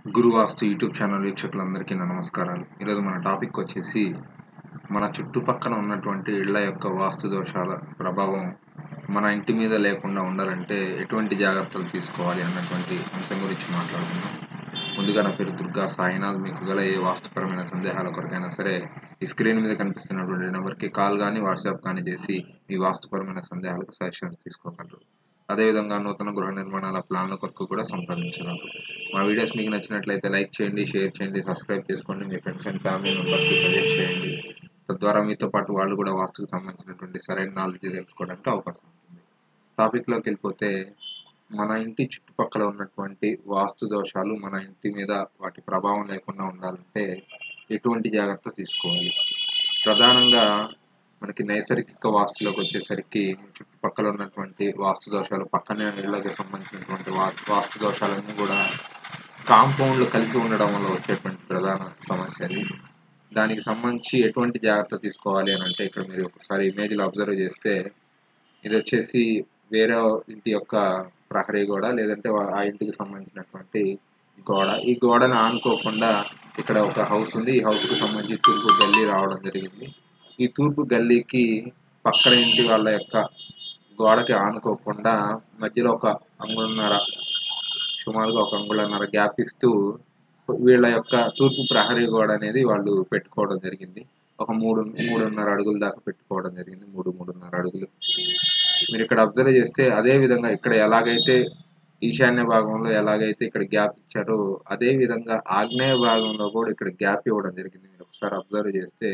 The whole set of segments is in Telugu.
గురువాస్తు యూట్యూబ్ ఛానల్ వీక్షకులందరికీ నా నమస్కారాలు ఈరోజు మన టాపిక్ వచ్చేసి మన చుట్టుపక్కల ఉన్నటువంటి ఇళ్ల యొక్క వాస్తు దోషాల ప్రభావం మన ఇంటి మీద లేకుండా ఉండాలంటే ఎటువంటి జాగ్రత్తలు తీసుకోవాలి అన్నటువంటి అంశం గురించి మాట్లాడుకుందాం ముందుగా నా పేరు దుర్గా సాయినాథ్ మీకు గల ఏ వాస్తుపరమైన సందేహాల కొరకైనా సరే ఈ స్క్రీన్ మీద కనిపిస్తున్నటువంటి నెంబర్కి కాల్ కానీ వాట్సాప్ కానీ చేసి మీ వాస్తుపరమైన సందేహాలకు సజెషన్స్ తీసుకోగలరు అదేవిధంగా నూతన గృహ నిర్మాణాల ప్లాన్ల కొరకు కూడా సంప్రదించగలరు మా వీడియోస్ మీకు నచ్చినట్లయితే లైక్ చేయండి షేర్ చేయండి సబ్స్క్రైబ్ చేసుకోండి మీ ఫ్రెండ్స్ అండ్ ఫ్యామిలీ మెంబర్స్కి సజెస్ట్ చేయండి తద్వారా మీతో పాటు వాళ్ళు కూడా వాస్తుకు సంబంధించినటువంటి సరైన నాలెడ్జ్ తెలుసుకోవడానికి అవకాశం ఉంటుంది టాపిక్లోకి వెళ్ళిపోతే మన ఇంటి చుట్టుపక్కల ఉన్నటువంటి వాస్తు దోషాలు మన ఇంటి మీద వాటి ప్రభావం లేకుండా ఉండాలంటే ఎటువంటి జాగ్రత్త తీసుకోవాలి ప్రధానంగా మనకి నైసర్గిక వాస్తులోకి వచ్చేసరికి చుట్టుపక్కల ఉన్నటువంటి వాస్తు దోషాలు పక్కనే నీళ్ళకి సంబంధించినటువంటి వా వాస్తు దోషాలన్నీ కూడా కాంపౌండ్లు కలిసి ఉండడం వల్ల వచ్చేటువంటి ప్రధాన సమస్య అది దానికి సంబంధించి ఎటువంటి జాగ్రత్త తీసుకోవాలి అని అంటే ఇక్కడ మీరు ఒకసారి ఇమేజ్లు అబ్జర్వ్ చేస్తే ఇది వచ్చేసి వేరే ఇంటి యొక్క ప్రహరీ గోడ లేదంటే వా- ఆ ఇంటికి సంబంధించినటువంటి గోడ ఈ గోడను ఆనుకోకుండా ఇక్కడ ఒక హౌస్ ఉంది ఈ హౌస్కి సంబంధించి తూర్పు గల్లీ రావడం జరిగింది ఈ తూర్పు గల్లీకి పక్కన ఇంటి వాళ్ళ యొక్క గోడకి ఆనుకోకుండా మధ్యలో ఒక అంగుళన్నర సుమారుగా ఒక అంగుళన్నర గ్యాప్ ఇస్తూ వీళ్ళ యొక్క తూర్పు ప్రహరీ గోడ అనేది వాళ్ళు పెట్టుకోవడం జరిగింది ఒక మూడు మూడున్నర అడుగుల దాకా పెట్టుకోవడం జరిగింది మూడు మూడున్నర అడుగులు మీరు ఇక్కడ అబ్జర్వ్ చేస్తే అదే విధంగా ఇక్కడ ఎలాగైతే ఈశాన్య భాగంలో ఎలాగైతే ఇక్కడ గ్యాప్ ఇచ్చారో అదే విధంగా ఆగ్నేయ భాగంలో కూడా ఇక్కడ గ్యాప్ ఇవ్వడం జరిగింది మీరు ఒకసారి అబ్జర్వ్ చేస్తే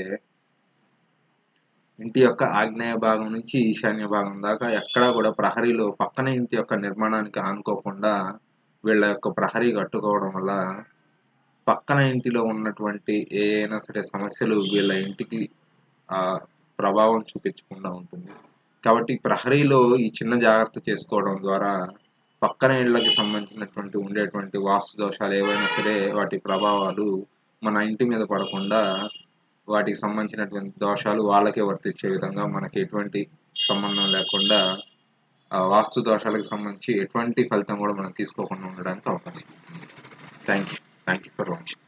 ఇంటి యొక్క ఆగ్నేయ భాగం నుంచి ఈశాన్య భాగం దాకా ఎక్కడా కూడా ప్రహరీలో పక్కన ఇంటి యొక్క నిర్మాణానికి ఆనుకోకుండా వీళ్ళ యొక్క ప్రహరీ కట్టుకోవడం వల్ల పక్కన ఇంటిలో ఉన్నటువంటి ఏ అయినా సరే సమస్యలు వీళ్ళ ఇంటికి ఆ ప్రభావం చూపించకుండా ఉంటుంది కాబట్టి ప్రహరీలో ఈ చిన్న జాగ్రత్త చేసుకోవడం ద్వారా పక్కన ఇళ్ళకి సంబంధించినటువంటి ఉండేటువంటి వాస్తు దోషాలు ఏవైనా సరే వాటి ప్రభావాలు మన ఇంటి మీద పడకుండా వాటికి సంబంధించినటువంటి దోషాలు వాళ్ళకే వర్తించే విధంగా మనకి ఎటువంటి సంబంధం లేకుండా ఆ వాస్తు దోషాలకు సంబంధించి ఎటువంటి ఫలితం కూడా మనం తీసుకోకుండా ఉండడానికి అవకాశం ఉంటుంది thank you thank you for watching